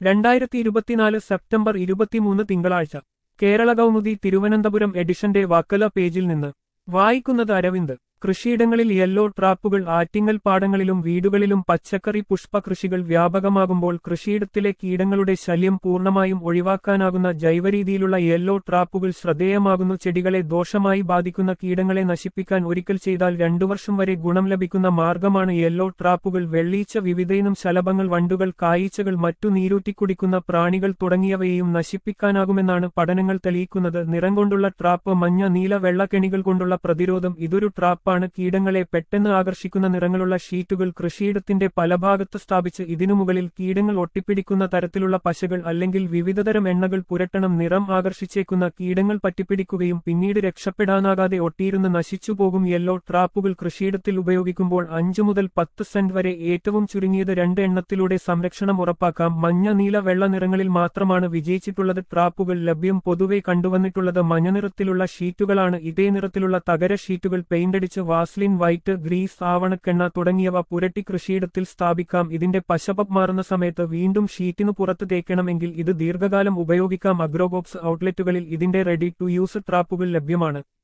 രണ്ടായിരത്തി ഇരുപത്തിനാല് സെപ്റ്റംബർ ഇരുപത്തിമൂന്ന് തിങ്കളാഴ്ച കേരള കൗമുദി തിരുവനന്തപുരം എഡിഷന്റെ വാക്കല പേജിൽ നിന്ന് വായിക്കുന്നത് അരവിന്ദ് കൃഷിയിടങ്ങളിൽ യെല്ലോ ട്രാപ്പുകൾ ആറ്റിങ്ങൽ പാടങ്ങളിലും വീടുകളിലും പച്ചക്കറി പുഷ്പകൃഷികൾ വ്യാപകമാകുമ്പോൾ കൃഷിയിടത്തിലെ കീടങ്ങളുടെ ശല്യം പൂർണ്ണമായും ഒഴിവാക്കാനാകുന്ന ജൈവരീതിയിലുള്ള യെല്ലോ ട്രാപ്പുകൾ ശ്രദ്ധേയമാകുന്നു ചെടികളെ ദോഷമായി ബാധിക്കുന്ന കീടങ്ങളെ നശിപ്പിക്കാൻ ഒരിക്കൽ ചെയ്താൽ രണ്ടു വർഷം വരെ ഗുണം ലഭിക്കുന്ന മാർഗമാണ് യെല്ലോ ട്രാപ്പുകൾ വെള്ളീച്ച വിവിധയിനം ശലഭങ്ങൾ വണ്ടുകൾ കായീച്ചകൾ മറ്റു നീരൂറ്റിക്കുടിക്കുന്ന പ്രാണികൾ തുടങ്ങിയവയെയും നശിപ്പിക്കാനാകുമെന്നാണ് പഠനങ്ങൾ തെളിയിക്കുന്നത് നിറം കൊണ്ടുള്ള ട്രാപ്പ് മഞ്ഞ നീല വെള്ളക്കെണികൾ കൊണ്ടുള്ള പ്രതിരോധം ഇതൊരു ട്രാപ്പാണ് കീടങ്ങളെ പെട്ടെന്ന് ആകർഷിക്കുന്ന നിറങ്ങളുള്ള ഷീറ്റുകൾ കൃഷിയിടത്തിന്റെ പല ഭാഗത്ത് സ്ഥാപിച്ച് ഇതിനു മുകളിൽ കീടങ്ങൾ ഒട്ടിപ്പിടിക്കുന്ന തരത്തിലുള്ള പശകൾ അല്ലെങ്കിൽ വിവിധതരം എണ്ണകൾ പുരട്ടണം നിറം ആകർഷിച്ചേക്കുന്ന കീടങ്ങൾ പറ്റിപ്പിടിക്കുകയും പിന്നീട് രക്ഷപ്പെടാനാകാതെ ഒട്ടിയിരുന്ന് നശിച്ചുപോകും യെല്ലോ ട്രാപ്പുകൾ കൃഷിയിടത്തിൽ ഉപയോഗിക്കുമ്പോൾ അഞ്ചു മുതൽ പത്ത് സെന്റ് വരെ ഏറ്റവും ചുരുങ്ങിയത് രണ്ട് എണ്ണത്തിലൂടെ സംരക്ഷണം ഉറപ്പാക്കാം മഞ്ഞ നീല വെള്ള നിറങ്ങളിൽ മാത്രമാണ് വിജയിച്ചിട്ടുള്ളത് ട്രാപ്പുകൾ ലഭ്യം പൊതുവെ കണ്ടുവന്നിട്ടുള്ളത് മഞ്ഞനിറത്തിലുള്ള ഷീറ്റുകളാണ് ഇതേ നിറത്തിലുള്ള തകര ഷീറ്റുകൾ പെയിന്റടിച്ച് വാസ്ലിൻ വൈറ്റ് ഗ്രീസ് ആവണക്കെണ്ണ തുടങ്ങിയവ പുരട്ടി കൃഷിയിടത്തിൽ സ്ഥാപിക്കാം ഇതിന്റെ പശപപ്പ് മാറുന്ന സമയത്ത് വീണ്ടും ഷീറ്റിനു പുറത്ത് തേക്കണമെങ്കിൽ ഇത് ദീർഘകാലം ഉപയോഗിക്കാം അഗ്രോബോക്സ് ഔട്ട്ലെറ്റുകളിൽ ഇതിന്റെ റെഡി ടു യൂസ് ട്രാപ്പുകൾ ലഭ്യമാണ്